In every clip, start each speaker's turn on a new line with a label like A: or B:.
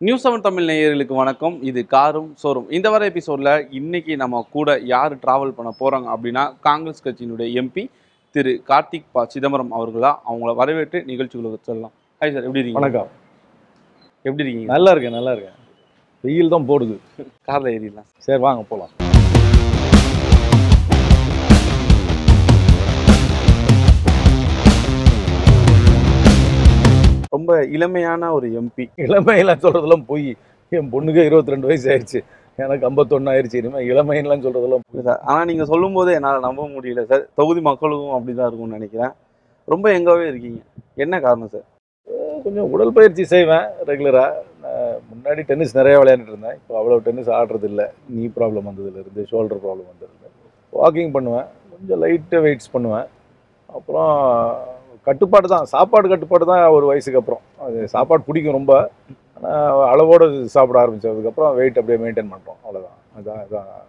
A: News seven Tamil நேயர்களுக்கு வணக்கம் இது காரும் சோறும் இந்த வர எபிசோடில் இன்னைக்கு நம்ம கூட யார் டிராவல் பண்ண போகிறாங்க அப்படின்னா காங்கிரஸ் கட்சியினுடைய எம்பி திரு கார்த்திக் பா சிதம்பரம் அவர்களா அவங்கள வரவேற்று நிகழ்ச்சிகளுக்கு சொல்லலாம் ஹாய் சார் எப்படி இருக்கீங்க
B: வணக்கம்
A: எப்படி இருக்கீங்க
B: நல்லா இருக்கேன் நல்லா இருக்கேன் வெயில் தான் போடுது
A: காரில் ஏறிடலாம்
B: சரி வாங்க போகலாம்
A: ரொம்ப இளமையான ஒரு எம்பி
B: இளமையெல்லாம் சொல்கிறதெல்லாம் போய் என் பொண்ணுக்கு இருபத்தி ரெண்டு வயசு ஆயிடுச்சு எனக்கு ஐம்பத்தொன்று ஆயிடுச்சு இனிமேல் இளமையெல்லாம் சொல்கிறதெல்லாம் போய்
A: சார் ஆனால் நீங்கள் சொல்லும்போது என்னால் நம்ப முடியல சார் தொகுதி மக்களுக்கும் அப்படி தான் இருக்கும்னு நினைக்கிறேன் ரொம்ப எங்காவே இருக்கீங்க என்ன காரணம் சார்
B: கொஞ்சம் உடற்பயிற்சி செய்வேன் ரெகுலராக முன்னாடி டென்னிஸ் நிறைய விளையாண்டுட்டு இருந்தேன் இப்போ அவ்வளோ டென்னிஸ் ஆடுறது இல்லை நீ ப்ராப்ளம் வந்ததுலேருந்து ஷோல்டர் ப்ராப்ளம் வந்ததுலேருந்து வாக்கிங் பண்ணுவேன் கொஞ்சம் லைட்டு வெயிட்ஸ் பண்ணுவேன் அப்புறம் கட்டுப்பாடு தான் சாப்பாடு கட்டுப்பாடு தான் ஒரு வயசுக்கு அப்புறம் அது சாப்பாடு பிடிக்கும் ரொம்ப ஆனால் அளவோடு சாப்பிட ஆரம்பிச்சதுக்கப்புறம் வெயிட் அப்படியே மெயின்டைன் பண்ணுறோம் அவ்வளோதான் அதான்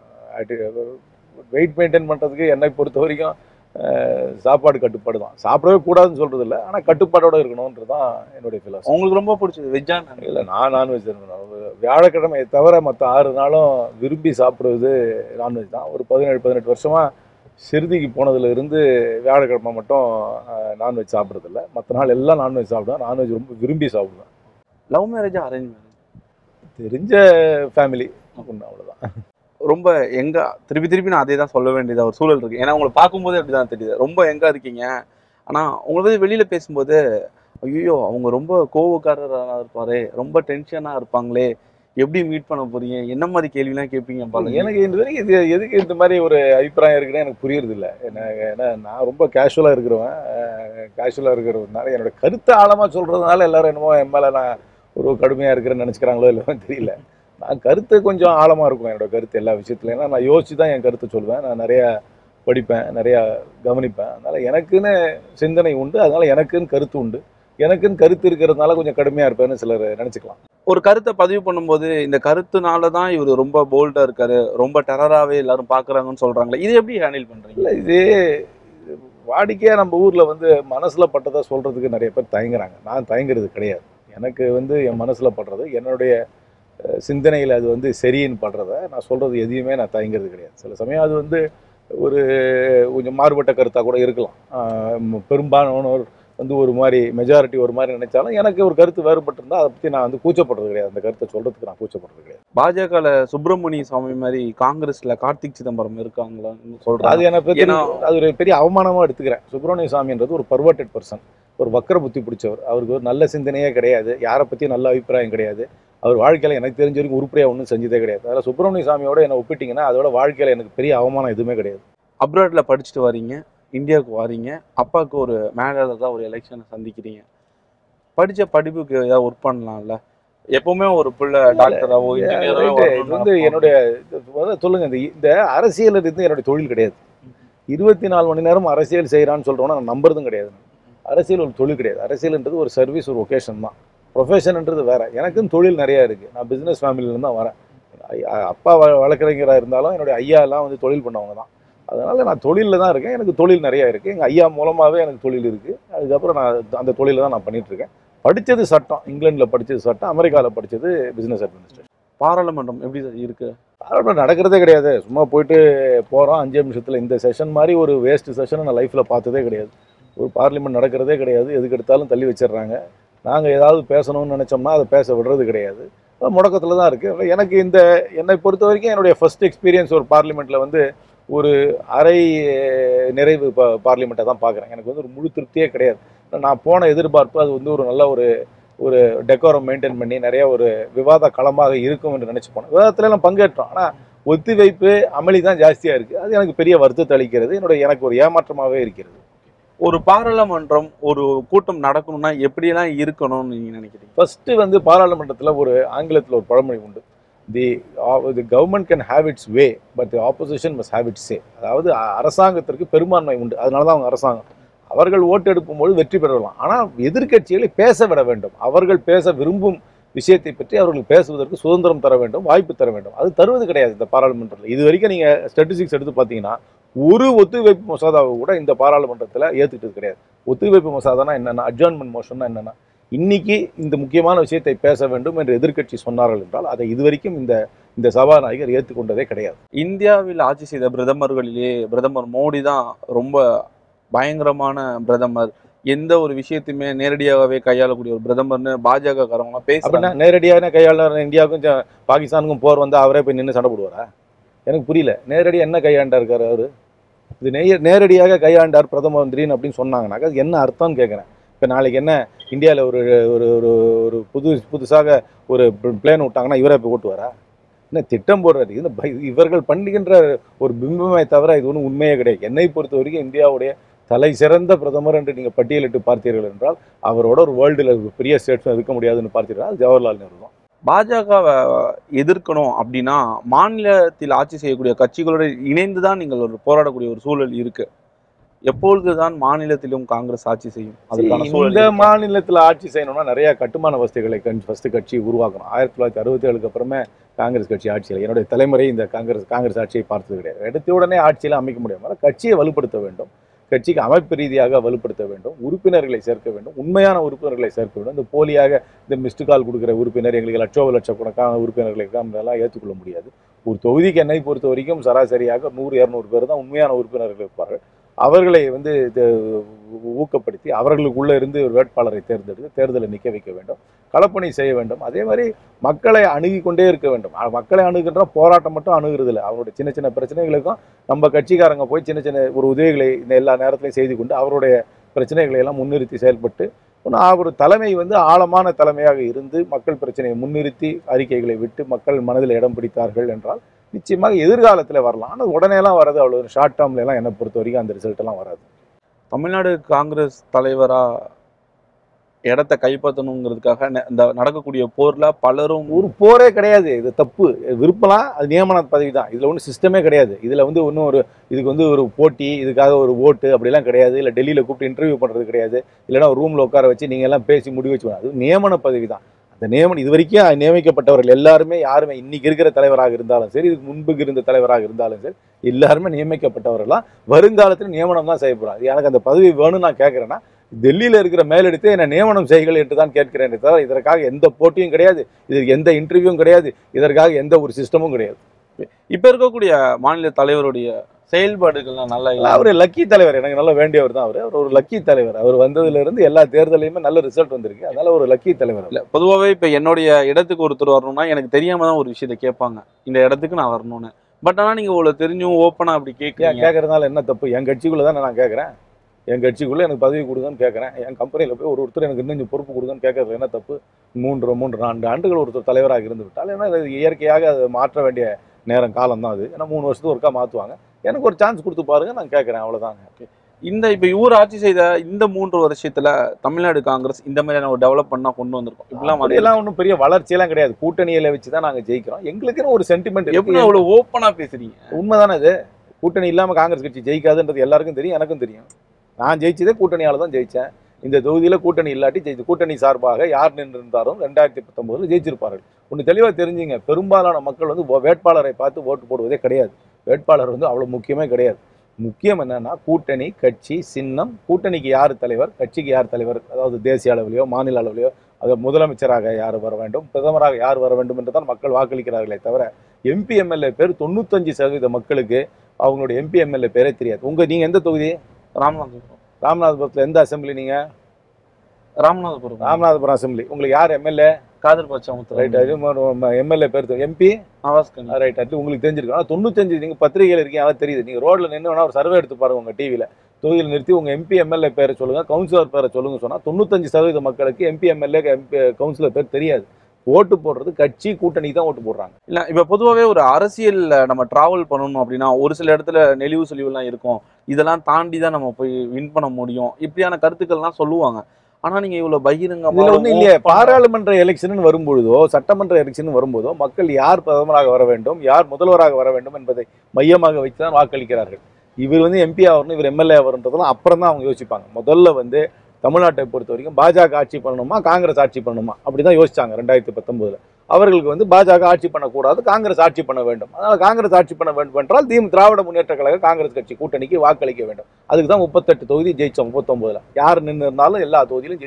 B: அதான் வெயிட் மெயின்டைன் பண்ணுறதுக்கு என்னை பொறுத்த வரைக்கும் அஹ், சாப்பாடு கட்டுப்பாடு தான் சாப்பிடவே கூடாதுன்னு சொல்கிறது இல்லை ஆனால் கட்டுப்பாடோட இருக்கணுன்றது தான் என்னுடைய ஃபிலாசபி
A: உங்களுக்கு ரொம்ப பிடிச்சது வெஜ்ஜான
B: இல்லை நான் நான்வெஜ் வியாழக்கிழமை தவிர மற்ற ஆறு நாளும் விரும்பி சாப்பிடுவது நான்வெஜ் தான் ஒரு பதினேழு பதினெட்டு வருஷமாக சிறுதிக்கு போனதுல இருந்து வியாழக்கிழமை மட்டும் நான்வெஜ் சாப்பிட்றதில்ல மற்ற நாள் எல்லாம் நான்வெஜ் சாப்பிடுவேன் நான்வெஜ் ரொம்ப விரும்பி சாப்பிடுவேன்
A: லவ் மேரேஜா அரேஞ்ச் மேரேஜ்
B: தெரிஞ்ச ஃபேமிலி ஒன்று அவ்வளோதான்
A: ரொம்ப எங்க திருப்பி திருப்பி நான் அதே தான் சொல்ல வேண்டியதா ஒரு சூழல் இருக்கு ஏன்னா உங்களை பார்க்கும்போதே அப்படிதான் தெரியுது ரொம்ப எங்க இருக்கீங்க ஆனா உங்களை பத்தி வெளியில பேசும்போது ஐயோ அவங்க ரொம்ப கோவக்காரராக இருப்பாரே ரொம்ப டென்ஷனா இருப்பாங்களே எப்படி மீட் பண்ண போறீங்க என்ன மாதிரி கேள்விலாம் கேட்பீங்க பாருங்க
B: எனக்கு இந்த வரைக்கும் இது எதுக்கு இந்த மாதிரி ஒரு அபிப்பிராயம் இருக்குன்னு எனக்கு புரியறது இல்லை ஏன்னா ஏன்னா நான் ரொம்ப கேஷுவலாக இருக்கிறவன் கேஷுவலாக இருக்கிறதுனால என்னோட கருத்தை ஆழமாக சொல்கிறதுனால எல்லாரும் என்னமோ என் மேலே நான் ஒரு கடுமையாக இருக்கிறேன்னு நினச்சிக்கிறாங்களோ இல்லையோ தெரியல நான் கருத்து கொஞ்சம் ஆழமாக இருக்கும் என்னோட கருத்து எல்லா விஷயத்துலையும் ஏன்னா நான் யோசிச்சு தான் என் கருத்தை சொல்லுவேன் நான் நிறையா படிப்பேன் நிறையா கவனிப்பேன் அதனால் எனக்குன்னு சிந்தனை உண்டு அதனால் எனக்குன்னு கருத்து உண்டு எனக்குன்னு கருத்து இருக்கிறதுனால கொஞ்சம் கடுமையாக இருப்பேன்னு சிலர் நினச்சிக்கலாம்
A: ஒரு கருத்தை பதிவு பண்ணும்போது இந்த கருத்துனால தான் இவர் ரொம்ப போல்டா இருக்காரு ரொம்ப டெரராகவே எல்லாரும் பாக்குறாங்கன்னு சொல்றாங்களே இது எப்படி ஹேண்டில் பண்றீங்க
B: இல்லை இது இது வாடிக்கையாக நம்ம ஊரில் வந்து மனசில் பட்டதை சொல்கிறதுக்கு நிறைய பேர் தயங்குறாங்க நான் தயங்குறது கிடையாது எனக்கு வந்து என் மனசில் படுறது என்னுடைய அஹ், சிந்தனையில் அது வந்து சரின்னு படுறத நான் சொல்கிறது எதையுமே நான் தயங்குறது கிடையாது சில சமயம் அது வந்து ஒரு கொஞ்சம் மாறுபட்ட கருத்தாக கூட இருக்கலாம் ஆஹ், ம- பெரும்பாலானோர் வந்து ஒரு மாதிரி மெஜாரிட்டி ஒரு மாதிரி நினைச்சாலும் எனக்கு ஒரு கருத்து வேறுபட்டிருந்தா அதை பற்றி நான் வந்து கூச்சப்படுறது கிடையாது அந்த கருத்தை சொல்கிறதுக்கு நான் கூச்சப்படுறது கிடையாது
A: பாஜகல சுப்பிரமணிய சுவாமி மாதிரி காங்கிரஸ்ல கார்த்திக் சிதம்பரம் இருக்காங்களான்னு சொல்றாங்க
B: அது எனக்கு பத்தி
A: ஏன்னா-
B: அது ஒரு பெரிய அவமானமா எடுத்துக்கிறேன் சுப்பிரமணிய சாமின்றது ஒரு பர்வர்டட் பர்சன் ஒரு வக்கர புத்தி பிடிச்சவர் அவருக்கு ஒரு நல்ல சிந்தனையே கிடையாது யாரை பற்றியும் நல்ல அபிப்பிராயம் கிடையாது அவர் வாழ்க்கையில் எனக்கு தெரிஞ்ச வரைக்கும் உருப்படியாக ஒன்றும் செஞ்சதே கிடையாது அதில் சுப்பிரமணிய சாமியோட என்னை ஒப்பிட்டிங்கன்னா அதோட வாழ்க்கையில் எனக்கு பெரிய அவமானம் எதுவுமே கிடையாது
A: அப்ராட்ல படிச்சுட்டு வரீங்க இந்தியாவுக்கு வாரீங்க அப்பாவுக்கு ஒரு மேனேஜர் தான் ஒரு எலெக்ஷனை சந்திக்கிறீங்க படிச்ச படிப்புக்கு ஏதாவது ஒர்க் பண்ணலாம்ல எப்பவுமே ஒரு பிள்ளை டாக்டராவோ இன்ஜினியராவோ
B: Right. இது வந்து என்னுடைய இது முதல்ல சொல்லுங்க இந்த இந்த அரசியல் இருந்து என்னுடைய தொழில் கிடையாது இருபத்தி நாலு மணி நேரம் அரசியல் செய்கிறான்னு சொல்கிறோன்னா நான் நம்புறதும் கிடையாது அரசியல் ஒரு தொழில் கிடையாது அரசியல்ன்றது ஒரு சர்வீஸ் ஒரு ஒகேஷன் தான் ப்ரொஃபஷன்ன்றது வேற எனக்குன்னு தொழில் நிறையா இருக்குது நான் பிஸ்னஸ் ஃபேமிலியிலேருந்து தான் வரேன் ஐ- அப்பா வ- வழக்கறிஞராக இருந்தாலும் என்னுடைய ஐயா எல்லாம் வந்து தொழில் பண்ணவங்க தான் அதனால் நான் தொழிலில் தான் இருக்கேன் எனக்கு தொழில் நிறையா இருக்குது எங்கள் ஐயா மூலமாகவே எனக்கு தொழில் இருக்குது அதுக்கப்புறம் நான் அந்த தொழிலை தான் நான் பண்ணிட்டு இருக்கேன் படித்தது சட்டம் இங்கிலாந்தில் படித்தது சட்டம் அமெரிக்காவில் படித்தது பிஸ்னஸ் அட்மினிஸ்ட்ரேஷன்
A: பாராளுமன்றம் எப்படி சார் இருக்கு
B: பாராளுமன்றம் நடக்கிறதே கிடையாது சும்மா போயிட்டு போகிறோம் அஞ்சு நிமிஷத்தில் இந்த செஷன் மாதிரி ஒரு வேஸ்ட் செஷனை நான் லைஃப்பில் பார்த்ததே கிடையாது ஒரு பார்லிமெண்ட் நடக்கிறதே கிடையாது எதுக்கு எடுத்தாலும் தள்ளி வச்சிடுறாங்க நாங்கள் ஏதாவது பேசணும்னு நினச்சோம்னா அதை பேச விடுறது கிடையாது முடக்கத்தில் தான் இருக்குது எனக்கு இந்த என்னை பொறுத்த வரைக்கும் என்னுடைய ஃபர்ஸ்ட் எக்ஸ்பீரியன்ஸ் ஒரு பார்லிமெண்ட்டில் வந்து ஒரு அரை அஹ், நிறைவு பா பார்லிமெண்ட்டை தான் பார்க்குறேன் எனக்கு வந்து ஒரு முழு திருப்தியே கிடையாது நான் போன எதிர்பார்ப்பு அது வந்து ஒரு நல்ல ஒரு ஒரு டெக்கோரம் மெயின்டைன் பண்ணி நிறைய ஒரு விவாத களமாக இருக்கும் என்று நினச்சி போனேன் விவாதத்துல எல்லாம் பங்கேற்றோம் ஆனால் ஒத்திவைப்பு அமளி தான் ஜாஸ்தியாக இருக்குது அது எனக்கு பெரிய வருத்தத்தை அளிக்கிறது என்னுடைய எனக்கு ஒரு ஏமாற்றமாகவே இருக்கிறது
A: ஒரு பாராளுமன்றம் ஒரு கூட்டம் நடக்கணும்னா எப்படியெல்லாம் இருக்கணும்னு நீங்க நினைக்கிறீங்க
B: ஃபர்ஸ்ட் வந்து பாராளுமன்றத்தில் ஒரு ஆங்கிலத்தில் ஒரு பழமொழி உண்டு the the government can have its way but the opposition must have its say அதாவது அ- அரசாங்கத்திற்கு பெரும்பான்மை உண்டு அதனால தான் அவங்க அரசாங்கம் அவர்கள் ஓட்டு எடுக்கும்போது வெற்றி பெறலாம் ஆனால் எதிர்க்கட்சிகளை பேச விட வேண்டும் அவர்கள் பேச விரும்பும் விஷயத்தை பற்றி அவர்கள் பேசுவதற்கு சுதந்திரம் தர வேண்டும் வாய்ப்பு தர வேண்டும் அது தருவது கிடையாது இந்த பாராளுமன்றத்தில் இது வரைக்கும் நீங்கள் ஸ்டாட்டிஸ்டிக்ஸ் எடுத்து பார்த்தீங்கன்னா ஒரு ஒத்துழைப்பு மசோதாவை கூட இந்த பாராளுமன்றத்தில் ஏற்றுக்கிட்டது கிடையாது ஒத்துழைப்பு மசோதானா என்னென்னா அட்ஜார்ன்மெண்ட் மோஷன்னா என்னென்னா இன்னைக்கு இந்த முக்கியமான விஷயத்தை பேச வேண்டும் என்று எதிர்க்கட்சி சொன்னார்கள் என்றால் அதை இதுவரைக்கும் இந்த இந்த சபாநாயகர் ஏற்றுக்கொண்டதே கிடையாது
A: இந்தியாவில் ஆட்சி செய்த பிரதமர்களிலே பிரதமர் மோடி தான் ரொம்ப பயங்கரமான பிரதமர் எந்த ஒரு விஷயத்தையுமே நேரடியாகவே கையாளக்கூடிய ஒரு பிரதமர்னு பாஜக காரவங்க பேசுறாங்க
B: அப்படின்னா நேரடியான கையாளர் இந்தியாவுக்கும் ஜ- பாகிஸ்தானுக்கும் போர் வந்து அவரே போய் நின்று சண்டை போடுவாரா எனக்கு புரியல நேரடியாக என்ன கையாண்டா இருக்காரு அவரு இது நேய நேரடியாக கையாண்டார் பிரதம மந்திரின்னு அப்படின்னு சொன்னாங்கன்னாக்கா அது என்ன அர்த்தம்னு கேட்குறேன் இப்போ நாளைக்கு என்ன இந்தியாவில் ஒரு ஒரு ஒரு ஒரு புது புதுசாக ஒரு பிளேன் விட்டாங்கன்னா இவரே போய் ஓட்டுவாரா என்ன திட்டம் போடுறாரு இது பை- இவர்கள் பண்ணுகின்ற ஒரு பிம்பமே தவிர இது ஒன்றும் உண்மையே கிடையாது என்னை பொறுத்த வரைக்கும் இந்தியாவுடைய தலை சிறந்த பிரதமர் என்று நீங்கள் பட்டியலிட்டு பார்த்தீர்கள் என்றால் அவரோட ஒரு வேர்ல்டில் பெரிய ஸ்டேட்ஸும் இருக்க முடியாதுன்னு பார்த்தீங்கன்னா அது ஜவஹர்லால் நேரு தான்
A: பாஜகவை எதிர்க்கணும் அப்படின்னா மாநிலத்தில் ஆட்சி செய்யக்கூடிய கட்சிகளோடு இணைந்து தான் நீங்கள் ஒரு போராடக்கூடிய ஒரு சூழல் இருக்கு எப்பொழுதுதான் மாநிலத்திலும் காங்கிரஸ் ஆட்சி செய்யும் அதுக்கான சூழல்
B: இந்த
A: இருக்கா?
B: மாநிலத்தில் ஆட்சி செய்யணும்னா நிறைய கட்டுமான வசதிகளை ஃபர்ஸ்ட் கட்சி உருவாக்கணும் ஆயிரத்தி தொள்ளாயிரத்தி அறுபத்தி ஏழுக்கு அப்புறமே காங்கிரஸ் கட்சி ஆட்சியில் என்னுடைய தலைமுறை இந்த காங்கிரஸ் காங்கிரஸ் ஆட்சியை பார்த்தது கிடையாது எடுத்த உடனே ஆட்சியில் அமைக்க முடியாமல் கட்சியை வலுப்படுத்த வேண்டும் கட்சிக்கு அமைப்பு ரீதியாக வலுப்படுத்த வேண்டும் உறுப்பினர்களை சேர்க்க வேண்டும் உண்மையான உறுப்பினர்களை சேர்க்க வேண்டும் இந்த போலியாக இந்த மிஸ்டு கால் கொடுக்குற உறுப்பினர் எங்களுக்கு லட்சோப லட்சக்கணக்கான உறுப்பினர்களை எல்லாம் ஏற்றுக்கொள்ள முடியாது ஒரு தொகுதிக்கு என்னை பொறுத்த வரைக்கும் சராசரியாக நூறு இரநூறு பேர் தான் உண்மையான உறுப்பினர்கள் இருப்பார்கள் அவர்களை வந்து இது ஊக்கப்படுத்தி அவர்களுக்குள்ள இருந்து ஒரு வேட்பாளரை தேர்ந்தெடுத்து தேர்தலை நிற்க வைக்க வேண்டும் களப்பணி செய்ய வேண்டும் அதே மாதிரி மக்களை அணுகி கொண்டே இருக்க வேண்டும் அ- மக்களை அணுகின்ற போராட்டம் மட்டும் அணுகிறது இல்லை அவருடைய சின்ன சின்ன பிரச்சனைகளுக்கும் நம்ம கட்சிக்காரங்க போய் சின்ன சின்ன ஒரு உதவிகளை இந்த எல்லா நேரத்திலையும் செய்து கொண்டு அவருடைய பிரச்சனைகளை எல்லாம் முன்னிறுத்தி செயல்பட்டு ஒன்று ஒரு தலைமை வந்து ஆழமான தலைமையாக இருந்து மக்கள் பிரச்சனையை முன்னிறுத்தி அறிக்கைகளை விட்டு மக்கள் மனதில் இடம் பிடித்தார்கள் என்றால் நிச்சயமாக எதிர்காலத்தில் வரலாம் ஆனால் உடனேலாம் வராது அவ்வளோ ஷார்ட் டேர்ம்ல எல்லாம் என்னை பொறுத்த வரைக்கும் அந்த ரிசல்ட் எல்லாம் வராது
A: தமிழ்நாடு காங்கிரஸ் தலைவரா இடத்த கைப்பற்றணுங்கிறதுக்காக ந- இந்த நடக்கக்கூடிய போர்ல பலரும்
B: ஒரு போரே கிடையாது இது தப்பு விருப்பலாம் அது நியமன பதவி தான் இதில் ஒன்றும் சிஸ்டமே கிடையாது இதில் வந்து ஒன்றும் ஒரு இதுக்கு வந்து ஒரு போட்டி இதுக்காக ஒரு ஓட்டு அப்படிலாம் கிடையாது இல்லை டெல்லியில் கூப்பிட்டு இன்டர்வியூ பண்ணுறது கிடையாது இல்லைன்னா ஒரு ரூமில் உட்கார வச்சு நீங்கள் எல்லாம் பேசி முடிவு வச்சு அது நியமன பதவி தான் அந்த நியமனம் இது வரைக்கும் நியமிக்கப்பட்டவர்கள் எல்லாருமே யாருமே இன்னைக்கு இருக்கிற தலைவராக இருந்தாலும் சரி இதுக்கு முன்புக்கு இருந்த தலைவராக இருந்தாலும் சரி எல்லாருமே நியமிக்கப்பட்டவர்களாம் வருங்காலத்தில் நியமனம் தான் செய்யப்படுறாங்க எனக்கு அந்த பதவி வேணும்னு நான் கேட்குறேன்னா டெல்லியில் இருக்கிற மேலெடுத்து என்னை நியமனம் செய்கள் என்று தான் கேட்கிறேனே தவிர இதற்காக எந்த போட்டியும் கிடையாது இதற்கு எந்த இன்டர்வியூவும் கிடையாது இதற்காக எந்த ஒரு சிஸ்டமும் கிடையாது
A: இப்ப இருக்கக்கூடிய மாநில தலைவருடைய செயல்பாடுகள்லாம் நல்லா இல்ல
B: அவர் லக்கி தலைவர் எனக்கு நல்ல வேண்டியவர் தான் அவர் அவர் ஒரு லக்கி தலைவர் அவர் வந்ததுல இருந்து எல்லா தேர்தலையுமே நல்ல ரிசல்ட் வந்திருக்கு அதனால ஒரு லக்கி தலைவர் அவர்.
A: இல்ல பொதுவாகவே இப்ப என்னுடைய இடத்துக்கு ஒருத்தர் வரணும்னா எனக்கு தெரியாம தான் ஒரு விஷயத்த கேட்பாங்க இந்த இடத்துக்கு நான் வரணும்னு பட் ஆனா நீங்க இவ்வளவு தெரிஞ்சும் ஓப்பனா அப்படி
B: ஏன்
A: கேட்கறீங்க
B: கேட்கறதுனால என்ன தப்பு என் கட்சிக்குள்ள தானே நான் கேட்கறேன் என் கட்சிக்குள்ள எனக்கு பதவி கொடுங்கன்னு கேட்கறேன் என் கம்பெனியில் போய் ஒரு ஒருத்தர் எனக்கு இன்னும் கொஞ்சம் பொறுப்பு கொடுங்கன்னு கேட்கறது என்ன தப்பு மூன்று மூன்று நான்கு ஆண்டுகள் ஒருத்தர் தலைவராக இருந்து விட்டால் ஏன்னா இது இயற்கையாக அதை மாற்ற வேண்டிய நேரம் காலம் தான் அது ஏன்னா மூணு வருஷத்துக்கு ஒருக்கா மாற்றுவாங்க எனக்கு ஒரு சான்ஸ் கொடுத்து பாருங்க நான் கேட்கறேன் அவ்வளவுதான்
A: இந்த இப்ப இவர் ஆட்சி செய்த இந்த மூன்று வருஷத்துல தமிழ்நாடு காங்கிரஸ் இந்த மாதிரியான ஒரு டெவலப் பண்ணா கொண்டு வந்திருக்கோம் இப்படிலாம் வந்து
B: அப்படியெல்லாம் ஒன்றும் பெரிய வளர்ச்சியெல்லாம் கிடையாது கூட்டணியில வச்சு தான் நாங்கள் ஜெயிக்கிறோம் எங்களுக்குன்னு ஒரு சென்டிமெண்ட்
A: எப்படி அவ்வளவு ஓப்பனா பேசுறீங்க
B: உண்மைதானே இது கூட்டணி இல்லாம காங்கிரஸ் கட்சி ஜெயிக்காதுன்றது எல்லாருக்கும் தெரியும் எனக்கும் தெரியும் நான் ஜெயிச்சதே கூட்டணியால தான் ஜெயிச்சேன் இந்த தொகுதியில கூட்டணி இல்லாட்டி ஜெயிச்சு கூட்டணி சார்பாக யார் நின்று இருந்தாலும் ரெண்டாயிரத்தி பத்தொன்பதுல ஜெயிச்சிருப்பார்கள் ஒன்று தெளிவா தெரிஞ்சுங்க பெரும்பாலான மக்கள் வந்து ஓ- வேட்பாளரை பார்த்து ஓட்டு போடுவதே கிடையாது வேட்பாளர் வந்து அவ்வளவு முக்கியமே கிடையாது முக்கியம் என்னன்னா கூட்டணி கட்சி சின்னம் கூட்டணிக்கு யார் தலைவர் கட்சிக்கு யார் தலைவர் அதாவது தேசிய அளவிலையோ மாநில அளவிலையோ அது முதலமைச்சராக யார் வர வேண்டும் பிரதமராக யார் வர வேண்டும் என்று தான் மக்கள் வாக்களிக்கிறார்களே தவிர எம்பி எம்எல்ஏ பேர் தொண்ணூத்தஞ்சு சதவீத மக்களுக்கு அவங்களுடைய எம்பி எம்எல்ஏ பேரே தெரியாது உங்க நீங்க எந்த தொகுதி
A: ராமநாதபுரம்
B: ராமநாதபுரத்துல எந்த அசெம்பிளி நீங்க
A: ராமநாதபுரம்
B: ராமநாதபுரம் அசெம்பிளி உங்களுக்கு யார் எம்எல்ஏ
A: காதர் பச்சை
B: ரைட் அது எம்எல்ஏ பேர் எம்பி
A: நவாஸ் கனி
B: ரைட் அது உங்களுக்கு தெரிஞ்சிருக்கும் ஆனால் தொண்ணூத்தஞ்சு நீங்க பத்திரிகையில் இருக்கீங்க அதான் தெரியுது நீங்க ரோட்ல நின்று வேணா ஒரு சர்வே எடுத்து பாருங்க உங்க டிவியில தொகுதியில் நிறுத்தி உங்க எம்பி எம்எல்ஏ பேரை சொல்லுங்க கவுன்சிலர் பேரை சொல்லுங்க சொன்னா தொண்ணூத்தஞ்சு சதவீத மக்களுக்கு எம்பி எம்எல்ஏ எம்பி கவுன்சிலர் பேர் தெரியாது ஓட்டு போடுறது கட்சி கூட்டணி தான் ஓட்டு போடுறாங்க
A: இல்ல இப்ப பொதுவாவே ஒரு அரசியல்ல நம்ம டிராவல் பண்ணணும் அப்படின்னா ஒரு சில இடத்துல நெளிவு சுழிவுலாம் இருக்கும் இதெல்லாம் தாண்டி தான் நம்ம போய் வின் பண்ண முடியும் இப்படியான கருத்துக்கள்லாம் சொல்லுவாங்க ஆனா நீங்க இவ்வளவு பகிரங்கமா
B: இதுல ஒண்ணும் இல்லையே
A: open ஆ-
B: பாராளுமன்ற எலெக்ஷன் வரும்பொழுதோ சட்டமன்ற எலெக்ஷன் வரும்போதோ மக்கள் யார் பிரதமராக வர வேண்டும் யார் முதல்வராக வர வேண்டும் என்பதை மையமாக வைத்து தான் வாக்களிக்கிறார்கள் இவர் வந்து எம்பி ஆகணும் இவர் எம்எல்ஏ ஆகணுன்றதெல்லாம் அப்புறம் தான் அவங்க யோசிப்பாங்க முதல்ல வந்து தமிழ்நாட்டை பொறுத்த வரைக்கும் பாஜக ஆட்சி பண்ணணுமா காங்கிரஸ் ஆட்சி பண்ணணுமா அப்படிதான் யோசிச்சாங்க ரெண்டாயிரத்தி பத்தொன்பதுல அவர்களுக்கு வந்து பாஜக ஆட்சி பண்ணக்கூடாது காங்கிரஸ் ஆட்சி பண்ண வேண்டும் அதனால காங்கிரஸ் ஆட்சி பண்ண வேண்டும் என்றால் தீம் திராவிட முன்னேற்ற கழக காங்கிரஸ் கட்சி கூட்டணிக்கு வாக்களிக்க வேண்டும் அதுக்கு தான் முப்பத்தெட்டு தொகுதி ஜெயிச்சோம் முப்பத்தொன்பதுல யார் நின்று இருந்தாலும் எல்லா தொகுதியிலும் ஜெயிச்சிருப்போம்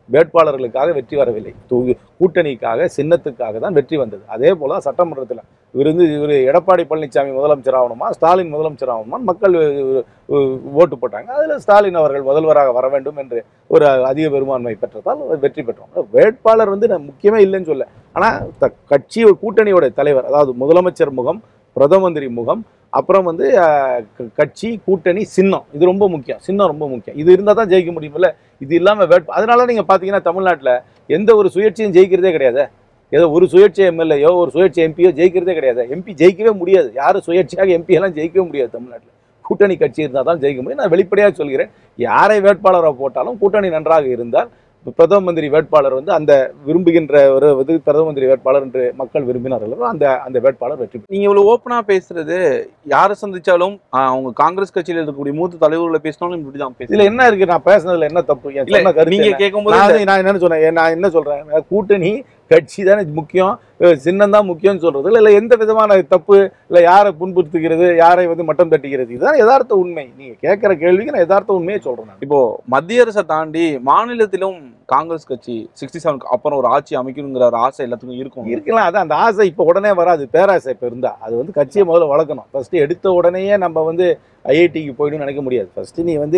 B: வேட்பாளர்களுக்காக வெற்றி வரவில்லை தொகு- கூட்டணிக்காக சின்னத்துக்காக தான் வெற்றி வந்தது அதே போல தான் சட்டமன்றத்தில் இவர் வந்து இவர் எடப்பாடி பழனிசாமி முதலமைச்சர் ஆகணுமா ஸ்டாலின் முதலமைச்சர் ஆகணுமா மக்கள் அஹ், அஹ், ஓட்டு போட்டாங்க அதில் ஸ்டாலின் அவர்கள் முதல்வராக வர வேண்டும் என்று ஒரு அதிக பெரும்பான்மை பெற்றதால் வெற்றி பெற்றோம் வேட்பாளர் வந்து நான் முக்கியமே இல்லைன்னு சொல்ல ஆனால் கட்சி கூட்டணியோட தலைவர் அதாவது முதலமைச்சர் முகம் பிரதம மந்திரி முகம் அப்புறம் வந்து அஹ், க- கட்சி கூட்டணி சின்னம் இது ரொம்ப முக்கியம் சின்னம் ரொம்ப முக்கியம் இது இருந்தால் தான் ஜெயிக்க முடியுமில்ல இது இல்லாமல் வேட்பு அதனால நீங்கள் பார்த்தீங்கன்னா தமிழ்நாட்டில் எந்த ஒரு சுயேட்சையும் ஜெயிக்கிறதே கிடையாது ஏதோ ஒரு சுயேட்சை எம்எல்ஏயோ ஒரு சுயேட்சை எம்பியோ ஜெயிக்கிறதே கிடையாது எம்பி ஜெயிக்கவே முடியாது யாரும் சுயேட்சையாக எம்பி எல்லாம் ஜெயிக்கவே முடியாது தமிழ்நாட்டில் கூட்டணி கட்சி இருந்தால் தான் ஜெயிக்க முடியும் நான் வெளிப்படையாக சொல்கிறேன் யாரை வேட்பாளராக போட்டாலும் கூட்டணி நன்றாக இருந்தால் இப்ப பிரதம மந்திரி வேட்பாளர் வந்து அந்த விரும்புகின்ற ஒரு இது பிரதம மந்திரி வேட்பாளர் என்று மக்கள் விரும்பினார்களோ அந்த அந்த வேட்பாளர் வெற்றி பெறும்.
A: நீங்க இவ்வளவு ஓப்பனா பேசுறது யாரை சந்திச்சாலும் ஆஹ், அவங்க காங்கிரஸ் கட்சியில இருக்கக்கூடிய மூத்த தலைவர்களை பேசினாலும் இப்படிதான் பேசுறீங்க
B: இதுல என்ன இருக்கு நான் பேசுனதுல என்ன தப்பு என்
A: இல்ல
B: சொன்ன கருத்து
A: நீங்க
B: என்ன?
A: கேட்கும்போது
B: நான் அது- நான் என்ன சொன்னேன் நான் என்ன சொல்றேன் கூட்டணி கட்சி தானே முக்கியம் சின்னம் தான் முக்கியம்னு சொல்றது இல்ல இல்ல எந்த விதமான தப்பு இல்ல யாரை புண்படுத்துகிறது யாரை வந்து மட்டம் தட்டுகிறது இதுதான் யதார்த்த உண்மை நீங்க கேட்கிற கேள்விக்கு நான் யதார்த்த உண்மையை சொல்றேன் நான்.
A: இப்போ மத்திய அரசை தாண்டி மாநிலத்திலும் காங்கிரஸ் கட்சி சிக்ஸ்டி செவனுக்கு அப்புறம் ஒரு ஆட்சி அமைக்கணுங்கிற ஒரு ஆசை எல்லாத்துக்கும் இருக்கும்
B: இருக்கலாம் அது அந்த ஆசை இப்போ உடனே வராது பேராசை இப்போ இருந்தா அது வந்து கட்சியை முதல்ல வளர்க்கணும் ஃபர்ஸ்ட் எடுத்த உடனேயே நம்ம வந்து ஐஐடிக்கு போயிடும் நினைக்க முடியாது ஃபர்ஸ்ட் நீ வந்து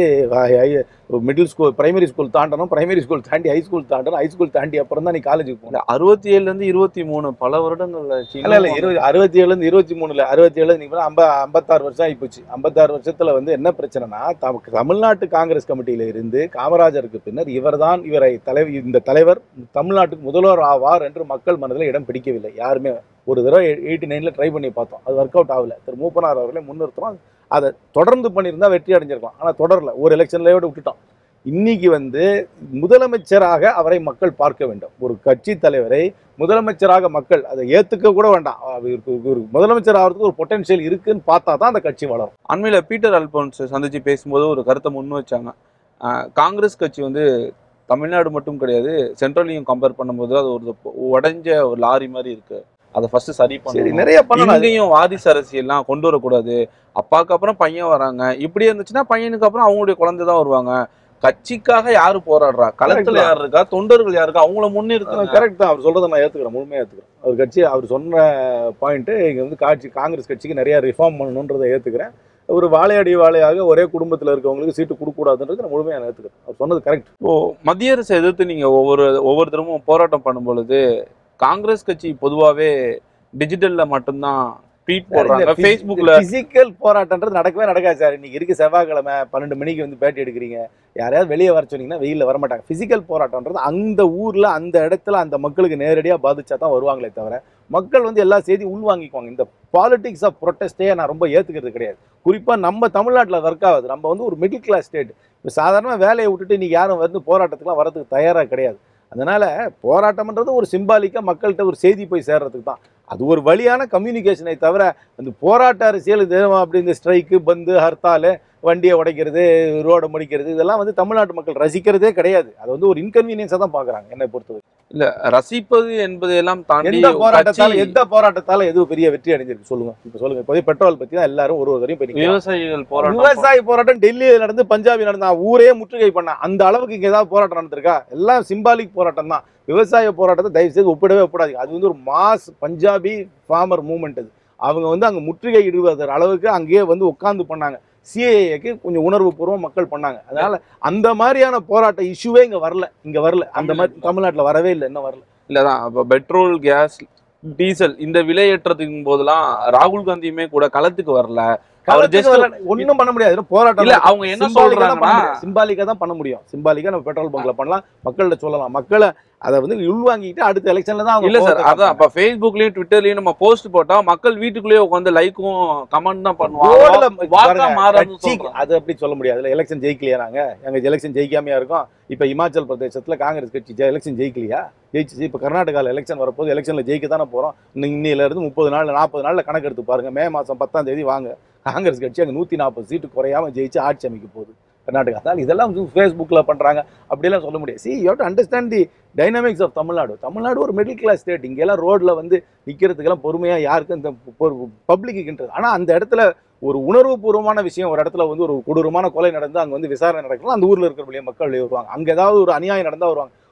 B: மிடில் ஸ்கூல் பிரைமரி ஸ்கூல் தாண்டணும் பிரைமரி ஸ்கூல் தாண்டி ஹை ஸ்கூல் தாண்டணும் ஹை ஸ்கூல் தாண்டி அப்புறம் தான் நீ காலேஜுக்கு போகணும்
A: இந்த அறுபத்தி ஏழுல இருந்து இருபத்தி மூணு பல வருடங்கள்ல சீனா
B: இல்ல இல்ல இருபது அறுபத்தி ஏழுலேருந்து இருபத்தி மூணுல அறுபத்தி ஏழு நீங்க ஐம்ப ஐம்பத்தாறு வருஷம் ஆயிப்போச்சு ஐம்பத்தாறு வருஷத்துல வந்து என்ன பிரச்சனைனா தமக்கு தமிழ்நாட்டு காங்கிரஸ் கமிட்டியில இருந்து காமராஜருக்கு பின்னர் இவர்தான் இவரை தலைவர் இந்த தலைவர் தமிழ்நாட்டுக்கு முதல்வர் ஆவார் என்று மக்கள் மனதில் இடம் பிடிக்கவில்லை யாருமே ஒரு தடவை எயிட்டி நைன்ல ட்ரை பண்ணி பார்த்தோம் அது ஒர்க் அவுட் ஆகல திரு மூப்பனார் அவர்களை முன்னிறுத்தணும் அதை தொடர்ந்து பண்ணியிருந்தா வெற்றி அடைஞ்சிருக்கலாம் ஆனா தொடரல ஒரு எலெக்ஷன்லயோட விட்டுட்டோம் இன்னைக்கு வந்து முதலமைச்சராக அவரை மக்கள் பார்க்க வேண்டும் ஒரு கட்சி தலைவரை முதலமைச்சராக மக்கள் அதை ஏத்துக்க கூட வேண்டாம் அவருக்கு ஒரு முதலமைச்சர் ஆகிறதுக்கு ஒரு பொட்டன்ஷியல் இருக்குன்னு பார்த்தா தான் அந்த கட்சி வளரும்
A: அண்மையில பீட்டர் அல்போன்ஸ் சந்திச்சு பேசும்போது ஒரு கருத்தை முன் வச்சாங்க ஆஹ், காங்கிரஸ் கட்சி வந்து தமிழ்நாடு மட்டும் கிடையாது சென்ட்ரலையும் கம்பேர் பண்ணும்போது அது ஒரு உடைஞ்ச ஒரு லாரி மாதிரி இருக்கு அதை ஃபர்ஸ்ட் சரி
B: சரி
A: பண்ணணும்
B: நிறைய பண்ணணும்
A: இங்கேயும் வாரிசு அரசியல்லாம் கொண்டு வரக்கூடாது அப்பாவுக்கு அப்புறம் பையன் வராங்க இப்படி இருந்துச்சுன்னா பையனுக்கு அப்புறம் அவங்களுடைய குழந்தை தான் வருவாங்க கட்சிக்காக யாரு போராடுறா களத்துல
B: Correct
A: யார் இருக்கா தொண்டர்கள் யார் இருக்கா அவங்கள முன்னிறுத்துங்க
B: கரெக்ட் தான் அவர் சொல்றதை நான் ஏத்துக்கிறேன் முழுமையாக ஏத்துக்கிறேன் அவர் கட்சி அவர் சொன்ன பாயிண்ட் இங்க வந்து காட்சி காங்கிரஸ் கட்சிக்கு நிறைய ரிஃபார்ம் பண்ணணுன்றதை ஏத்துக்கிறேன் ஒரு வாழையடி வாழையாக ஒரே குடும்பத்துல இருக்கவங்களுக்கு சீட்டு கொடுக்கக்கூடாதுன்றது நான் முழுமையாக ஏத்துக்கிறேன் அவர் சொன்னது கரெக்ட்
A: இப்போ மத்திய அரசை எதிர்த்து நீங்க ஒவ்வொரு ஒவ்வொரு தரமும் போராட்டம் பண்ணும் பொழுது காங்கிரஸ் கட்சி பொதுவாவே டிஜிட்டல்ல மட்டும்தான் ட்வீட் போடுறாங்க ஃபேஸ்புக்ல
B: பிசிக்கல் போராட்டம்ன்றது நடக்கவே நடக்காது சார் இன்னைக்கு இருக்கு செவ்வாய்க்கிழமை பன்னெண்டு மணிக்கு வந்து பேட்டி எடுக்கிறீங்க யாரையாவது வெளியே வர சொன்னீங்கன்னா வெயிலில் வர மாட்டாங்க பிசிக்கல் போராட்டம்ன்றது அந்த ஊர்ல அந்த இடத்துல அந்த மக்களுக்கு நேரடியாக பாதிச்சா தான் வருவாங்களே தவிர மக்கள் வந்து எல்லா செய்தியும் உள்வாங்கிக்குவாங்க இந்த பாலிடிக்ஸ் ஆஃப் ப்ரொட்டஸ்டே நான் ரொம்ப ஏத்துக்கிறது கிடையாது குறிப்பா நம்ம தமிழ்நாட்டில் ஒர்க் ஆகுது நம்ம வந்து ஒரு மிடில் கிளாஸ் ஸ்டேட் இப்போ சாதாரண வேலையை விட்டுட்டு இன்னைக்கு யாரும் வந்து போராட்டத்துக்குலாம் வரதுக்கு தயாராக கிடையாது அதனால போராட்டம்ன்றது ஒரு சிம்பாலிக்கா மக்கள்கிட்ட ஒரு செய்தி போய் சேர்றதுக்கு தான் அது ஒரு வழியான கம்யூனிகேஷனை தவிர அந்த போராட்ட அரசியல் இது அப்படி இந்த ஸ்ட்ரைக்கு பந்து ஹர்த்தாலு வண்டியை உடைக்கிறது ரோடை முடிக்கிறது இதெல்லாம் வந்து தமிழ்நாட்டு மக்கள் ரசிக்கிறதே கிடையாது அது வந்து ஒரு இன்கன்வீனியன்ஸாக தான் பார்க்குறாங்க என்னை பொறுத்தவரை
A: இல்ல ரசிப்பது என்பது எல்லாம் தாண்டி
B: எந்த போராட்டத்தால
A: கட்சி
B: எந்த போராட்டத்தால எது பெரிய வெற்றி அடைஞ்சிருக்கு சொல்லுங்க இப்போ சொல்லுங்க இப்போ பெட்ரோல் பத்தி தான் எல்லாரும் ஒரு ஒரு வரையும் போய் நிக்கிறாங்க.
A: விவசாயிகள் போராட்டம்
B: விவசாய போராட்டம் டெல்லியில் நடந்து பஞ்சாபில் நடந்தா ஊரே முற்றுகை பண்ண அந்த அளவுக்கு இங்க ஏதாவது போராட்டம் நடந்திருக்கா எல்லாம் சிம்பாலிக் போராட்டம் தான் விவசாய போராட்டத்தை தயவு செய்து ஒப்பிடவே ஒப்பிடாதீங்க அது வந்து ஒரு மாஸ் பஞ்சாபி ஃபார்மர் மூவ்மெண்ட் அது அவங்க வந்து அங்க முற்றுகை இடுவதற்கு அளவுக்கு அங்கேயே வந்து உட்கார்ந்து பண்ணாங்க சிஏஏக்கு கொஞ்சம் உணர்வு பூர்வம் மக்கள் பண்ணாங்க அதனால அந்த மாதிரியான போராட்ட இஷ்யூவே இங்க வரல இங்க வரல அந்த மாதிரி தமிழ்நாட்டுல வரவே இல்லை இன்னும் வரல
A: இல்லதான் அப்ப பெட்ரோல் கேஸ் டீசல் இந்த விலையேற்றத்தின் போதெல்லாம் ராகுல் காந்தியுமே கூட களத்துக்கு வரல அவர் just-
B: ஒன்றும் பண்ண முடியாது ஏன்னா போராட்டம்
A: இல்ல அவங்க என்ன சொல்றாங்கன்னா
B: சிம்பாலிக்கா தான் பண்ண முடியும் சிம்பாலிக்கா நம்ம பெட்ரோல் பங்க்ல பண்ணலாம் மக்கள்கிட்ட சொல்லலாம் மக்களை அதை வந்து உள்வாங்கிட்டு அடுத்த எலெக்ஷன்ல தான் அவங்க
A: இல்ல சார்
B: கோவத்தை
A: அதான் அப்ப ஃபேஸ்புக்லயும் ட்விட்டர்லயும் நம்ம போஸ்ட் போட்டா மக்கள் வீட்டுக்குள்ளேயே உட்காந்து லைக்கும் கமெண்ட் தான் பண்ணுவாங்க
B: ரோட்ல
A: வாக்கா
B: பாருங்க,
A: மாறாதுன்னு
B: கட்சி-
A: சொல்றாங்க.
B: அது அப்படி சொல்ல முடியாது அதுல எலெக்ஷன் ஜெயிக்கலையா நாங்க எங்க எலெக்ஷன் ஜெயிக்காமையா இருக்கோம் இப்ப இமாச்சல் பிரதேசத்துல காங்கிரஸ் கட்சி எலெக்ஷன் ஜெயிக்கலையா ஜெயிச்சு இப்ப கர்நாடகால எலெக்ஷன் வரப்போது எலெக்ஷன்ல ஜெயிக்க தானே போறோம் இன்னும் இன்னையில இருந்து முப்பது நாள் நாற்பது நாள்ல கணக்கு எடுத்து பாருங்க மே மாசம் பத்தாம் தேதி வாங்க காங்கிரஸ் கட்சி அங்க நூத்தி நாற்பது சீட்டு குறையாம ஜெயிச்சு ஆட்சி அமைக்க போகுது கர்நாடகா அதனால இதெல்லாம் ஃபேஸ்புக்ல பண்றாங்க அப்படியெல்லாம் சொல்ல முடியாது see you to understand the dynamics of Tamil Nadu Tamil Nadu ஒரு மிடில் கிளாஸ் ஸ்டேட் இங்கெல்லாம் ரோட்ல வந்து நிக்கிறதுக்கெல்லாம் பொறுமையா யாருக்கும் இந்த பப்ளிக்குன்றது ஆனா அந்த இடத்துல ஒரு உணர்வுபூர்வமான விஷயம் ஒரு இடத்துல வந்து ஒரு கொடூரமான கொலை நடந்து அங்க வந்து விசாரணை நடக்கலாம் அந்த ஊர்ல இருக்கிற மக்கள் வெளியே வருவாங்க அங்க ஏதாவது ஒரு அநியாயம் நடந்தா வருவாங்க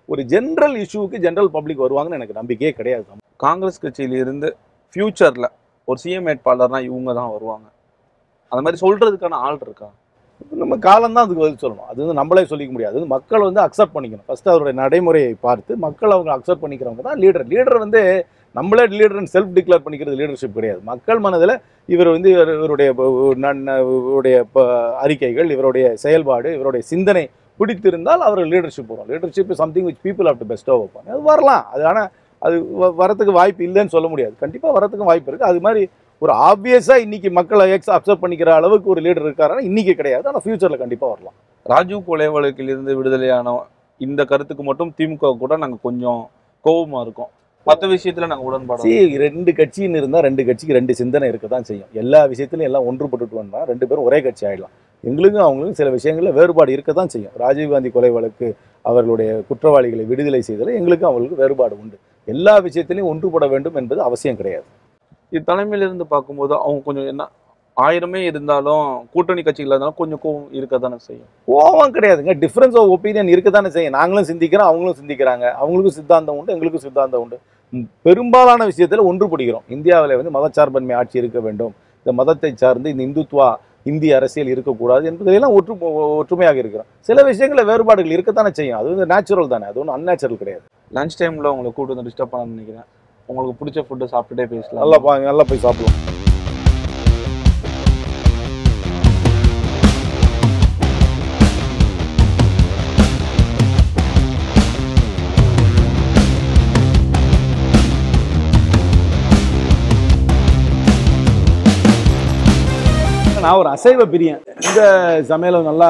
B: ஒரு ஜென்ரல் இஷ்யூக்கு ஜென்ரல் பப்ளிக் வருவாங்கன்னு எனக்கு நம்பிக்கையே கிடையாது
A: காங்கிரஸ் கட்சியில இருந்து ஃபியூச்சர்ல ஒரு சிஎம் வேட்பாளர்னா இவங்க தான் வருவாங்க அந்த மாதிரி சொல்றதுக்கான ஆள் இருக்கா
B: நம்ம காலம் தான் அதுக்கு பதில் சொல்லணும் அது வந்து நம்மளே சொல்லிக்க முடியாது அது வந்து மக்கள் வந்து அக்செப்ட் பண்ணிக்கணும் ஃபர்ஸ்ட் அவருடைய நடைமுறையை பார்த்து மக்கள் அவங்க அக்செப்ட் பண்ணிக்கிறவங்க தான் லீடர் லீடர் வந்து நம்மளே லீடர்னு செல்ஃப் டிக்ளேர் பண்ணிக்கிறது லீடர்ஷிப் கிடையாது மக்கள் மனதில் இவர் வந்து இவர் இவருடைய ப- நன்- இவருடைய ப- அறிக்கைகள் இவருடைய செயல்பாடு இவருடைய சிந்தனை பிடித்திருந்தால் அவர் லீடர்ஷிப் வரும் leadership something which people of to பெஸ்ட்டாக வைப்பாங்க அது வரலாம் அது ஆனால் அது வ- வரத்துக்கு வாய்ப்பு இல்லைன்னு சொல்ல முடியாது கண்டிப்பாக வரத்துக்கும் வாய்ப்பு இருக்குது அது மாதிரி ஒரு ஆப்வியஸாக இன்னைக்கு மக்களை எக்ஸ் அக்செப்ட் பண்ணிக்கிற அளவுக்கு ஒரு லீடர் இருக்காருன்னா இன்னைக்கு கிடையாது ஆனால் ஃபியூச்சரில் கண்டிப்பாக வரலாம்
A: ராஜீவ் கொலை வழக்கிலிருந்து விடுதலையான இந்த கருத்துக்கு மட்டும் திமுக கூட நாங்க கொஞ்சம் கோபமா இருக்கோம் மற்ற விஷயத்துல நாங்க உடன்பாடு
B: See, ரெண்டு கட்சின்னு இருந்தால் ரெண்டு கட்சிக்கு ரெண்டு சிந்தனை இருக்க தான் செய்யும் எல்லா விஷயத்துலையும் எல்லாம் ஒன்றுபட்டுட்டு வந்தால் ரெண்டு பேரும் ஒரே கட்சி ஆயிடலாம் எங்களுக்கும் அவங்களுக்கும் சில விஷயங்களில் வேறுபாடு இருக்க தான் செய்யும் ராஜீவ்காந்தி கொலை வழக்கு அவர்களுடைய குற்றவாளிகளை விடுதலை செய்ததில் எங்களுக்கும் அவங்களுக்கும் வேறுபாடு உண்டு எல்லா விஷயத்திலையும் ஒன்றுபட வேண்டும் என்பது அவசியம் கிடையாது
A: இது தலைமையில இருந்து பார்க்கும்போது அவங்க கொஞ்சம் என்ன ஆயிரமே இருந்தாலும் கூட்டணி கட்சிகள் இருந்தாலும் கொஞ்சம் கோவம் இருக்க தானே செய்யும்
B: கோவம் கிடையாதுங்க டிஃப்ரென்ஸ் ஆஃப் ஒப்பீனியன் இருக்க தானே செய்யும் நாங்களும் சிந்திக்கிறோம் அவங்களும் சிந்திக்கிறாங்க அவங்களுக்கும் சித்தாந்தம் உண்டு எங்களுக்கும் சித்தாந்தம் உண்டு ம், பெரும்பாலான விஷயத்தில் ஒன்றுபடுகிறோம் இந்தியாவில் வந்து மதச்சார்பன்மை ஆட்சி இருக்க வேண்டும் இந்த மதத்தை சார்ந்து இந்த இந்துத்வா இந்திய அரசியல் இருக்கக்கூடாது என்பதையெல்லாம் ஒற்று ஒற்றுமையாக இருக்கிறோம் சில விஷயங்களில் வேறுபாடுகள் இருக்கத்தானே செய்யும் அது வந்து நேச்சுரல் தானே அது ஒன்றும் அன்நேச்சுரல் கிடையாது
A: லஞ்ச் டைம்ல உங்களை கூட்டு வந்து டிஸ்டர்ப் பண்ண நினைக்கிறேன் உங்களுக்கு பிடிச்ச ஃபுட்டு சாப்பிட்டுட்டே பேசலாம்
B: நல்லா பா நல்லா போய் சாப்பிடுவோம் நான் ஒரு அசைவ பிரியன் இந்த சமையலை நல்லா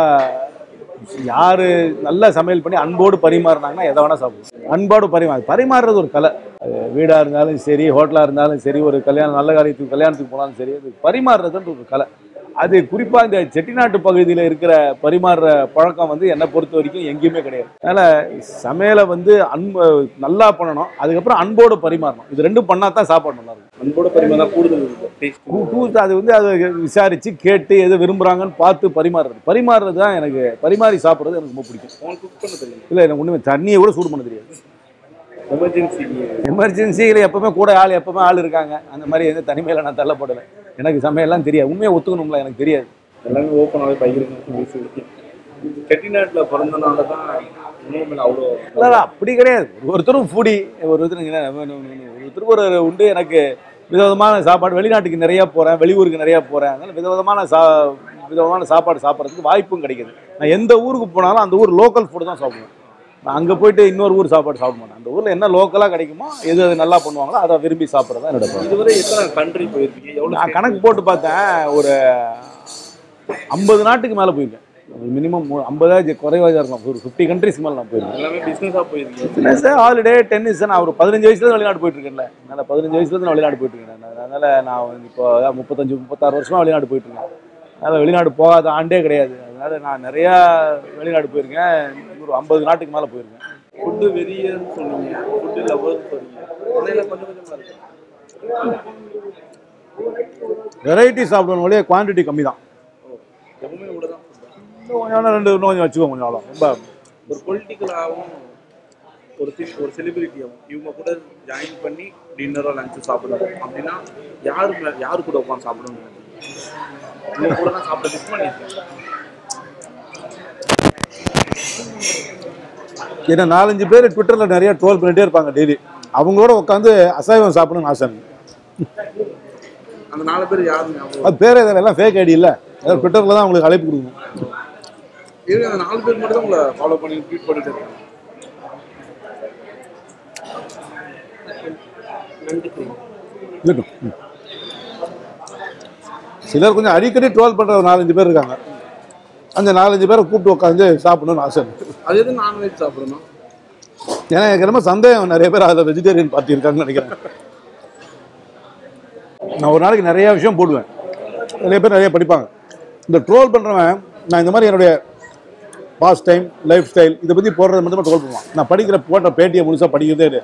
B: யாரு நல்லா சமையல் பண்ணி அன்போடு பரிமாறினாங்கன்னா எதை வேணா சாப்பிடுவோம் அன்போடு பரிமாறு பரிமாறுறது ஒரு கலை அது வீடா இருந்தாலும் சரி ஹோட்டலா இருந்தாலும் சரி ஒரு கல்யாணம் நல்ல காரியத்துக்கு கல்யாணத்துக்கு போனாலும் சரி அது பரிமாறுறதுன்ற ஒரு கலை அது குறிப்பா இந்த செட்டிநாட்டு பகுதியில் இருக்கிற பரிமாறுற பழக்கம் வந்து என்னை பொறுத்த வரைக்கும் எங்கேயுமே கிடையாது அதனால சமையலை வந்து அன்பு நல்லா பண்ணணும் அதுக்கப்புறம் அன்போடு பரிமாறணும் இது ரெண்டும் பண்ணா தான் சாப்பாடு நல்லா இருக்கும்
A: அன்போட பரிமாறா கூடுதல் டேஸ்ட்
B: டூ- டூ- அது வந்து அதை விசாரிச்சு கேட்டு எது விரும்புறாங்கன்னு பார்த்து பரிமாறுறது பரிமாறுறது தான் எனக்கு பரிமாறி சாப்பிட்றது எனக்கு ரொம்ப பிடிக்கும்
A: உங்களுக்கு குக் பண்ண தெரியும்
B: இல்லை எனக்கு ஒன்றுமே தண்ணியை கூட சூடு பண்ண தெரியாது
A: எமர்ஜென்சி
B: எமர்ஜென்சியில் எப்பவுமே கூட ஆள் எப்பவுமே ஆள் இருக்காங்க அந்த மாதிரி எந்த தனிமையில் நான் தள்ளப்படலை எனக்கு சமையல்லாம் தெரியாது உண்மையை ஒத்துக்கணும்ல எனக்கு தெரியாது
A: எல்லாமே ஓப்பனாகவே பகிர்ந்து பேசி செட்டிநாட்டில் பிறந்தனால தான் உணவு மேலே அவ்வளோ
B: இல்லை இல்லை, அப்படி கிடையாது ஒருத்தரும் ஃபுடி ஒருத்தருக்கு ஒருத்தருக்கு ஒரு உண்டு எனக்கு விதவிதமான சாப்பாடு வெளிநாட்டுக்கு நிறையா போகிறேன் வெளியூருக்கு நிறையா போகிறேன் அதனால விதவிதமான சா விதவிதமான சாப்பாடு சாப்பிட்றதுக்கு வாய்ப்பும் கிடைக்குது நான் எந்த ஊருக்கு போனாலும் அந்த ஊர் லோக்கல் ஃபுட்டு தான் சாப்பிடுவேன் நான் அங்கே போயிட்டு இன்னொரு ஊர் சாப்பாடு சாப்பிட மாட்டேன் அந்த ஊரில் என்ன லோக்கலாக கிடைக்குமோ எது அது நல்லா பண்ணுவாங்களோ அதை விரும்பி சாப்பிட்றது தான் என்னோட பழக்கம்.
A: இதுவரை எத்தனை கண்ட்ரி போயிருக்கீங்க எவ்வளோ
B: நான் கணக்கு போட்டு பார்த்தேன் ஒரு ஐம்பது நாட்டுக்கு மேலே போயிருக்கேன் மினிமம் ஐம்பதாயிரம் குறைவாக இருக்கும் ஒரு ஃபிஃப்டி கண்ட்ரிஸ்க்கு மேலே நான் போயிருக்கேன்
A: எல்லாமே பிஸ்னஸாக போயிருக்கீங்க
B: பிஸ்னஸ் ஹாலிடே டென்னிஸ் நான் ஒரு பதினஞ்சு வயசுல வெளிநாடு போயிட்டு இருக்கேன்ல அதனால பதினஞ்சு வயசுல நான் வெளிநாடு போயிட்டு இருக்கேன் நான். அதனால நான் வந்து இப்போ அதான் முப்பத்தஞ்சு முப்பத்தாறு வருஷமா வெளிநாடு போயிட்டு இருக்கேன் அதனால வெளிநாடு போகாத ஆண்டே கிடையாது அதனால நான் நிறையா வெளிநாடு போயிருக்கேன் ஒரு ஐம்பது நாட்டுக்கு மேலே போயிருக்கேன்
A: ஃபுட்டு வெறியன்னு சொன்னீங்க ஃபுட்டு லவர் சொன்னீங்க அதெல்லாம் கொஞ்சம் கொஞ்சமாக இருக்கு
B: வெரைட்டி சாப்பிடணும் வழியே குவான்டிட்டி கம்மி தான்
A: எப்பவுமே இவ்வளோ தான்
B: இன்னும் கொஞ்சம் வேணா ரெண்டு இன்னும் கொஞ்சம் வச்சுக்கோ கொஞ்சம் அவ்வளோ ரொம்ப
A: ஒரு பொலிட்டிக்கலாகவும் ஒரு சி ஒரு செலிபிரிட்டியாகவும் இவங்க கூட ஜாயின் பண்ணி டின்னரோ லஞ்சோ சாப்பிடணும் அப்படின்னா யாரு மே- யாரு கூட உட்காந்து சாப்பிடணும் இவங்க கூட தான் சாப்பிட மிஸ் பண்ணியிருக்கேன்
B: ஏன்னா நாலஞ்சு பேர் ட்விட்டரில் நிறைய ட்ரோல் பண்ணிட்டே இருப்பாங்க டெய்லி அவங்களோட உட்காந்து அசைவம் சாப்பிடணும்னு ஆசை எனக்கு.
A: அந்த நாலு பேர் யாருங்க அவங்க
B: அது பேரே தெரியல, எல்லாம் ஃபேக் ஐடி இல்லை அதாவது ட்விட்டரில் தான் அவங்களுக்கு அழைப்பு கொடுக்கணும்
A: இவங்க அந்த நாலு பேர் மட்டும் தான் உங்களை ஃபாலோ பண்ணி ட்வீட் பண்ணிட்டு இருக்காங்க
B: இருக்கட்டும் ம். சிலர் கொஞ்சம் அடிக்கடி ட்ரோல் பண்ணுற ஒரு நாலஞ்சு பேர் இருக்காங்க அந்த நாலஞ்சு பேரை கூப்பிட்டு உட்காந்து சாப்பிடணும்னு ஆசை எனக்கு.
A: அது எது நான்வெஜ் சாப்பிடணும்
B: ஏன்னா எனக்கு ரொம்ப சந்தேகம் நிறைய பேர் அதில் வெஜிடேரியன் பார்ட்டி இருக்காங்கன்னு நினைக்கிறேன் நான் ஒரு நாளைக்கு நிறைய விஷயம் போடுவேன் நிறைய பேர் நிறைய படிப்பாங்க இந்த ட்ரோல் பண்ணுறவன் நான் இந்த மாதிரி என்னுடைய பாஸ்ட் டைம் லைஃப் ஸ்டைல் இதை பற்றி போடுறது மட்டும் ட்ரோல் பண்ணுவான் நான் படிக்கிற போட்ட பேட்டியை முழுசாக படிக்கிறதே கிடையாது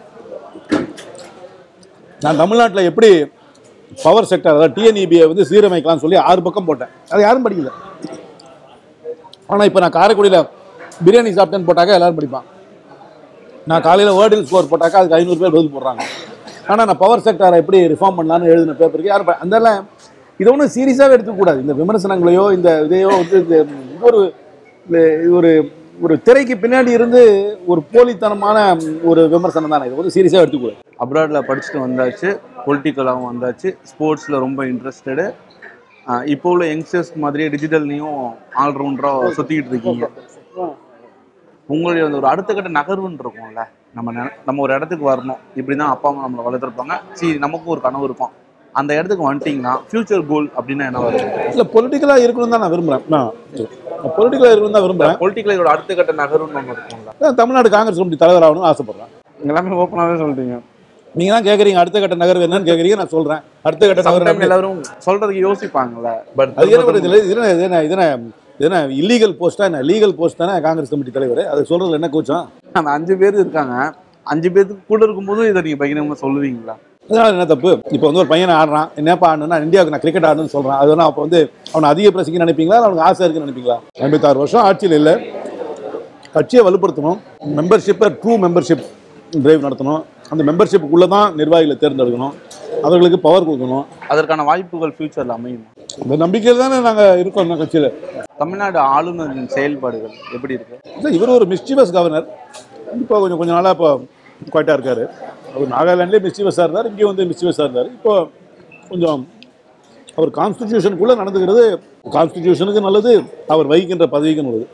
B: நான் தமிழ்நாட்டில் எப்படி பவர் செக்டர் அதாவது டிஎன்இபியை வந்து சீரமைக்கலாம்னு சொல்லி ஆறு பக்கம் போட்டேன் அதை யாரும் படிக்கல ஆனால் இப்போ நான் காரைக்குடியில் பிரியாணி சாப்பிட்டேன்னு போட்டாக்க எல்லாரும் படிப்பான்
C: நான் காலையில் வேர்டில் ஸ்கோர் போட்டாக்கா அதுக்கு ஐநூறு பேர் பதில் போடுறாங்க ஆனால் நான் பவர் செக்டாரை எப்படி ரிஃபார்ம் பண்ணலான்னு எழுதின பேப்பருக்கு யாரும் ப- அதெல்லாம் இதை ஒன்றும் சீரியஸாகவே எடுத்துக்கூடாது இந்த விமர்சனங்களையோ இந்த இதையோ வந்து இந்த ஒரு இந்த இது ஒரு ஒரு திரைக்கு பின்னாடி இருந்து ஒரு போலித்தனமான ஒரு விமர்சனம் தானே இது வந்து சீரியஸாக எடுத்துக்கூடாது
A: அப்ராடில் படிச்சுட்டு வந்தாச்சு பொலிட்டிக்கலாகவும் வந்தாச்சு ஸ்போர்ட்ஸில் ரொம்ப இன்ட்ரெஸ்டடு இப்போ உள்ள யங்ஸ்டர்ஸ் மாதிரியே டிஜிட்டல்லையும் ஆல்ரவுண்டராக சுற்றிக்கிட்டு இருக்கீங்க உங்களுடைய அந்த ஒரு அடுத்த கட்ட நகர்வுன்னு இருக்கும்ல நம்ம நெ- நம்ம ஒரு இடத்துக்கு வரணும் இப்படி தான் அப்பா அம்மா நம்மளை வளர்த்துருப்பாங்க சரி நமக்கும் ஒரு கனவு இருக்கும் அந்த இடத்துக்கு வந்துட்டீங்கன்னா ஃபியூச்சர் கோல் அப்படின்னா என்ன வரும்
C: இல்லை பொலிட்டிக்கலாக இருக்கணும் தான் நான் விரும்புகிறேன் நான் பொலிட்டிக்கலாக இருக்கணும் தான் விரும்புகிறேன்
A: பொலிட்டிக்கலோட அடுத்த கட்ட நகர்வுன்னு ஒன்று இருக்கும்ல
C: தமிழ்நாடு காங்கிரஸ் கமிட்டி தலைவர் ஆகணும்னு ஆசைப்படுறேன்
A: எல்லாமே ஓப்பனாகவே சொல்லிட்டீங்க
C: நீங்கள் தான் கேட்குறீங்க அடுத்த கட்ட நகர்வு என்னன்னு கேட்குறீங்க நான் சொல்கிறேன் அடுத்த கட்ட நகர்வு
A: சம்டைம்
C: என்ன?
A: எல்லாரும் சொல்றதுக்கு யோசிப்பாங்கல்ல பட்
C: அது என்ன பண்ணுறது இல்லை இது என்ன இது என்ன இது என்ன இது என்ன இல்லீகல் போஸ்டா என்ன லீகல் போஸ்ட் தானே காங்கிரஸ் கமிட்டி தலைவர் அது சொல்கிறதுல என்ன கூச்சம்
A: அந்த அஞ்சு பேர் இருக்காங்க அஞ்சு பேருக்கு கூட இருக்கும்போதும் இதை நீங்க பகிரங்கமா சொல்லுவீங்களா
C: அதனால என்ன தப்பு இப்போ வந்து ஒரு பையனை ஆடுறான் என்னப்பா ஆடணும்னா இந்தியாவுக்கு நான் கிரிக்கெட் ஆடணும்னு சொல்கிறான் அது வேணா அப்போ வந்து அவனை அதிக பிரசிக்க நினைப்பீங்களா இல்லை அவனுக்கு ஆசை இருக்குன்னு நினைப்பீங்களா ஐம்பத்தாறு வருஷம் ஆட்சியில் இல்லை கட்சியை வலுப்படுத்தணும் மெம்பர்ஷிப்பை ட்ரூ மெம்பர்ஷிப் டிரைவ் நடத்தணும் அந்த மெம்பர்ஷிப்புக்குள்ளே தான் நிர்வாகிகளை தேர்ந்தெடுக்கணும் அவர்களுக்கு பவர் கொடுக்கணும்
A: அதற்கான வாய்ப்புகள் ஃபியூச்சர்ல அமையும்
C: இந்த நம்பிக்கையில் தானே நாங்கள் இருக்கோம் இந்த கட்சியில்
A: தமிழ்நாடு ஆளுநரின் செயல்பாடுகள் எப்படி இருக்கு
C: இல்லை இவர் ஒரு மிஸ்டிவஸ் கவர்னர் இப்போ கொஞ்சம் கொஞ்ச நாளாக இப்போ குவாய்ட்டாக இருக்கார் அவர் நாகாலாண்ட்லேயே மிஸ்டிவஸாக இருந்தார் இங்கேயும் வந்து மிஸ்டிவஸாக இருந்தார் இப்போ கொஞ்சம் அவர் கான்ஸ்டிடியூஷனுக்குள்ளே நடந்துக்கிறது கான்ஸ்டிடியூஷனுக்கு நல்லது அவர் வகிக்கின்ற பதவிக்கு நல்லது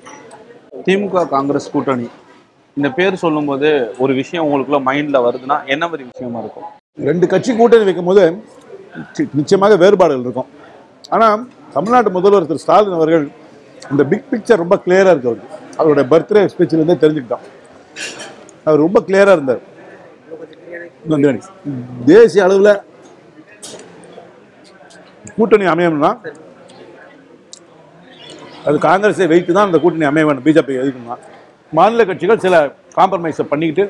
A: திமுக காங்கிரஸ் கூட்டணி இந்த பேர் சொல்லும்போது ஒரு விஷயம் உங்களுக்குள்ள மைண்ட்ல வருதுன்னா என்ன மாதிரி விஷயமா இருக்கும்
C: ரெண்டு கட்சி கூட்டணி வைக்கும்போது சி- நிச்சயமாக வேறுபாடுகள் இருக்கும் ஆனால் தமிழ்நாட்டு முதல்வர் திரு ஸ்டாலின் அவர்கள் இந்த பிக் பிக்சர் ரொம்ப கிளியராக இருக்கு அவருக்கு அவருடைய பர்த்டே ஸ்பீச்சிலேருந்தே தெரிஞ்சுக்கிட்டோம் அவர் ரொம்ப கிளியராக இருந்தார் நன்றி நன்றி. தேசிய அளவில் கூட்டணி அமையணும்னா அது காங்கிரஸை வைத்து தான் அந்த கூட்டணி அமைய வேண்டும் பிஜேபி எதுக்குன்னா மாநில கட்சிகள் சில காம்ப்ரமைஸை பண்ணிக்கிட்டு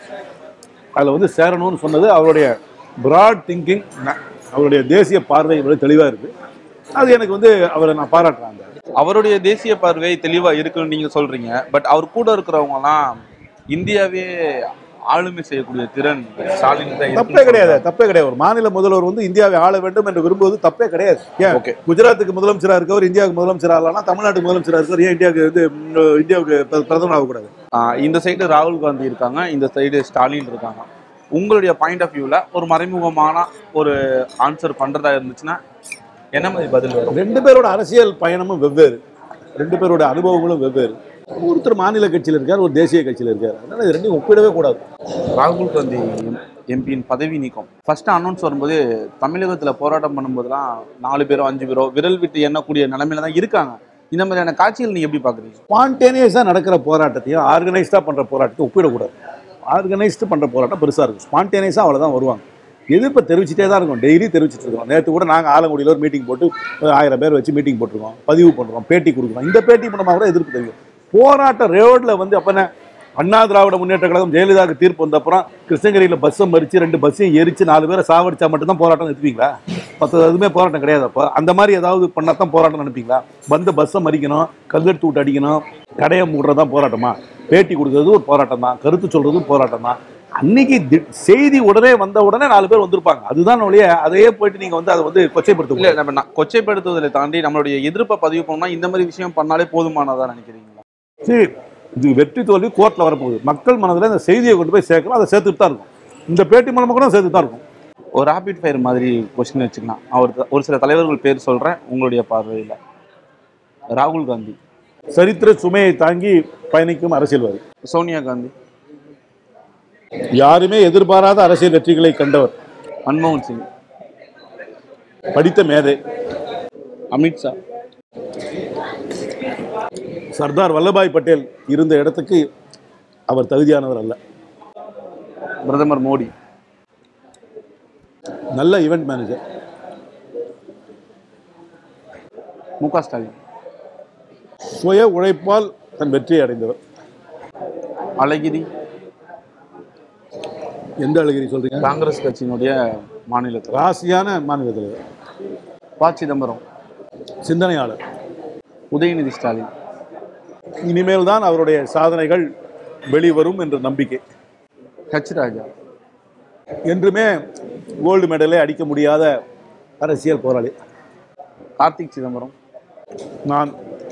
C: அதில் வந்து சேரணும்னு சொன்னது அவருடைய பிராட் திங்கிங் அவருடைய தேசிய பார்வை இவ்வளவு தெளிவாக இருக்குது அது எனக்கு வந்து அவரை நான் பாராட்டுறேன் அந்த
A: அவருடைய தேசிய பார்வை தெளிவா இருக்குன்னு நீங்க சொல்றீங்க பட் அவர் கூட இருக்கிறவங்க எல்லாம் இந்தியாவே ஆளுமை செய்யக்கூடிய திறன் ஸ்டாலின் தான் இருக்குன்னு
C: தப்பே கிடையாது தப்பே கிடையாது ஒரு மாநில முதல்வர் வந்து இந்தியாவை ஆள வேண்டும் என்று விரும்புவது தப்பே கிடையாது ஏன்
A: ஓகே
C: குஜராத்துக்கு முதலமைச்சராக இருக்கவர் இந்தியாவுக்கு முதலமைச்சராக ஆகலாம்னா தமிழ்நாட்டுக்கு முதலமைச்சராக இருக்கவர் ஏன் இந்தியாவுக்கு வந்து ம், இந்தியாவுக்கு பிர- பிரதமர் ஆகக்கூடாது
A: ஆஹ் இந்த சைடு ராகுல் காந்தி இருக்காங்க இந்த சைடு ஸ்டாலின் இருக்காங்க உங்களுடைய பாயிண்ட் ஆஃப் வியூல ஒரு மறைமுகமான ஒரு ஆன்சர் பண்றதா இருந்துச்சுன்னா என்ன மாதிரி பதில் வரும்
C: ரெண்டு பேரோட அரசியல் பயணமும் வெவ்வேறு ரெண்டு பேரோட அனுபவங்களும் வெவ்வேறு ஒருத்தர் மாநில கட்சியில் இருக்கார் ஒரு தேசிய கட்சியில் இருக்கார் அதனால இது ரெண்டையும் ஒப்பிடவே கூடாது
A: ராகுல் காந்தி எம்பியின் பதவி நீக்கம் ஃபர்ஸ்ட் அனௌன்ஸ் வரும்போது தமிழகத்துல போராட்டம் பண்ணும்போதெல்லாம் நாலு பேரோ அஞ்சு பேரோ விரல் விட்டு எண்ணக்கூடிய நிலைமையில தான் இருக்காங்க இந்த மாதிரியான காட்சிகள் நீங்க எப்படி பாக்குறீங்க
C: ஸ்பான்டேனியஸாக நடக்கிற போராட்டத்தையும் ஆர்கனைஸ்டாக பண்ணுற போராட்டத்தையும் ஒப்பிடக்கூடாது ஆர்கனைஸ்டு பண்ணுற போராட்டம் பெருசாக இருக்கும் ஸ்பான்டேனியஸாக அவ்வளோ தான் வருவாங்க எதிர்ப்பை தெரிவிச்சிட்டே தான் இருக்கும் டெய்லி தெரிவிச்சிட்டு இருக்கோம் நேற்று கூட நாங்கள் ஆலங்குடியில் ஒரு மீட்டிங் போட்டு ஒரு ஆயிரம் பேர் வச்சு மீட்டிங் போட்டிருக்கோம் பதிவு பண்ணுறோம் பேட்டி கொடுக்குறோம் இந்த பேட்டி பண்ணமாக கூட எதிர்ப்பு தெரியும் போராட்டம் ரோடில் வந்து அப்போ என்ன அண்ணா திராவிட முன்னேற்ற கழகம் ஜெயலலிதாவுக்கு தீர்ப்பு வந்த அப்புறம் கிருஷ்ணகிரியில் பஸ்ஸை மறித்து ரெண்டு பஸ்ஸையும் எரிச்சு நாலு பேரை சாவடிச்சா மட்டும்தான் போராட்டம் நிறுத்துவீங்களா மற்ற எதுவுமே போராட்டம் கிடையாது அப்போ அந்த மாதிரி ஏதாவது பண்ணால் தான் போராட்டம் நினைப்பீங்களா வந்து பஸ்ஸை மறிக்கணும் கல்லெடுத்து விட்டு அடிக்கணும் கடையை மூடுறது தான் போராட்டமா பேட்டி கொடுக்கறது ஒரு போராட்டம் தான் கருத்து சொல்றதும் போராட்டம் தான் அன்னைக்கு தி- செய்தி உடனே வந்த உடனே நாலு பேர் வந்திருப்பாங்க அதுதான் ஒழிய அதையே போயிட்டு நீங்க வந்து அதை வந்து கொச்சைப்படுத்த
A: இல்ல நம்ம நான் கொச்சைப்படுத்துவதை தாண்டி நம்மளுடைய எதிர்ப்பை பதிவு பண்ணா இந்த மாதிரி விஷயம் பண்ணாலே போதுமானதா நினைக்கிறீங்களா
C: சரி இது வெற்றி தோல்வி கோர்ட்ல வரப்போகுது மக்கள் மனதில் இந்த செய்தியை கொண்டு போய் சேர்க்கணும் அதை சேர்த்துட்டு தான் இருக்கும் இந்த பேட்டி மூலமா கூட சேர்த்துட்டு தான் இருக்கும்
A: ஒரு ராபிட் ஃபயர் மாதிரி கொஸ்டின் வச்சுக்கலாம் அவர் ஒரு சில தலைவர்கள் பேர் சொல்றேன் உங்களுடைய பார்வையில ராகுல் காந்தி
C: சரித்திர சுமையை தாங்கி பயணிக்கும் அரசியல்வாதி
A: சோனியா காந்தி
C: யாருமே எதிர்பாராத அரசியல் வெற்றிகளை கண்டவர்
A: மன்மோகன் சிங்
C: படித்த மேதை
A: அமித்ஷா
C: சர்தார் வல்லபாய் பட்டேல் இருந்த இடத்துக்கு அவர் தகுதியானவர் அல்ல
A: பிரதமர் மோடி
C: நல்ல ஈவெண்ட் மேனேஜர்
A: மு க ஸ்டாலின்
C: சுய உழைப்பால் தன் வெற்றியை அடைந்தவர்
A: அழகிரி
C: எந்த அழகிரி சொல்றீங்க
A: காங்கிரஸ் கட்சியினுடைய மாநில தலைவர்
C: ராசியான மாநில தலைவர்
A: ப சிதம்பரம்
C: சிந்தனையாளர்
A: உதயநிதி ஸ்டாலின்
C: இனிமேல் தான் அவருடைய சாதனைகள் வெளிவரும் என்ற நம்பிக்கை
A: ஹச் ராஜா
C: என்றுமே கோல்டு மெடலை அடிக்க முடியாத அரசியல் போராளி
A: கார்த்திக் சிதம்பரம்
C: நான்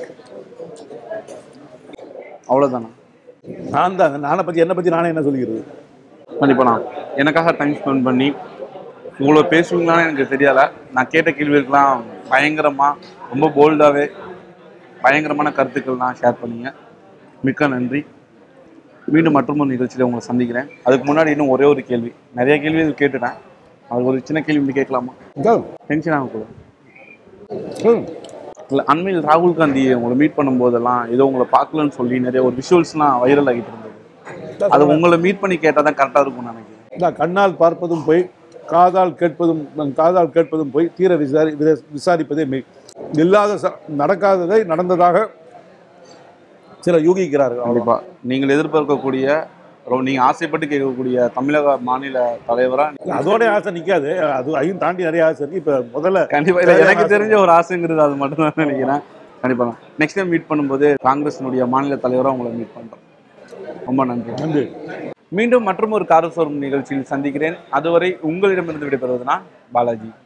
A: அவ்வளோதானா
C: நான் தான் நானை பற்றி என்னை பற்றி நானே என்ன சொல்லிக்கிறது
A: கண்டிப்பாக நான் எனக்காக டைம் ஸ்பெண்ட் பண்ணி இவ்வளோ பேசுவீங்களான்னு எனக்கு தெரியல நான் கேட்ட கேள்விகளுக்கெல்லாம் பயங்கரமாக ரொம்ப போல்டாகவே பயங்கரமான கருத்துக்கள்லாம் ஷேர் பண்ணீங்க மிக்க நன்றி மீண்டும் மற்றொரு நிகழ்ச்சியில் உங்களை சந்திக்கிறேன் அதுக்கு முன்னாடி இன்னும் ஒரே ஒரு கேள்வி நிறைய கேள்வி கேட்டுட்டேன் அது ஒரு சின்ன கேள்வி இப்படி கேட்கலாமா டென்ஷன் ஆகக்கூடாது இல்லை அண்மையில் ராகுல் காந்தி உங்களை மீட் பண்ணும்போதெல்லாம் ஏதோ உங்களை பார்க்கலன்னு சொல்லி நிறைய ஒரு விஷுவல்ஸ்லாம் வைரல் ஆகிட்டு இருந்தது அது உங்களை மீட் பண்ணி கேட்டால் தான் கரெக்டாக இருக்கும்னு நினைக்கிறேன்
C: நான் கண்ணால் பார்ப்பதும் போய் காதால் கேட்பதும் காதால் கேட்பதும் போய் தீர விசாரி வித- விசாரிப்பதே மெய் இல்லாத ச- நடக்காததை நடந்ததாக சிலர் யூகிக்கிறார்கள் அவ்வளவுதான்.
A: கண்டிப்பா நீங்கள் எதிர்பார்க்கக்கூடிய ரொம்ப நீங்க ஆசைப்பட்டு கேட்கக்கூடிய தமிழக மாநில தலைவரா
C: அதோட ஆசை நிக்காது அது அதையும் தாண்டி நிறைய ஆசை இருக்கு இப்ப முதல்ல
A: கண்டிப்பா இல்ல எனக்கு தெரிஞ்ச ஒரு ஆசைங்கிறது அது மட்டும் தான் நினைக்கிறேன் கண்டிப்பா நெக்ஸ்ட் டைம் மீட் பண்ணும்போது காங்கிரஸினுடைய மாநில தலைவரா உங்களை மீட் பண்றேன் ரொம்ப நன்றி
C: நன்றி
A: மீண்டும் மற்றும் ஒரு காரஸ்வரம் நிகழ்ச்சியில் சந்திக்கிறேன் அதுவரை உங்களிடமிருந்து விடைபெறுவது நான் பாலாஜி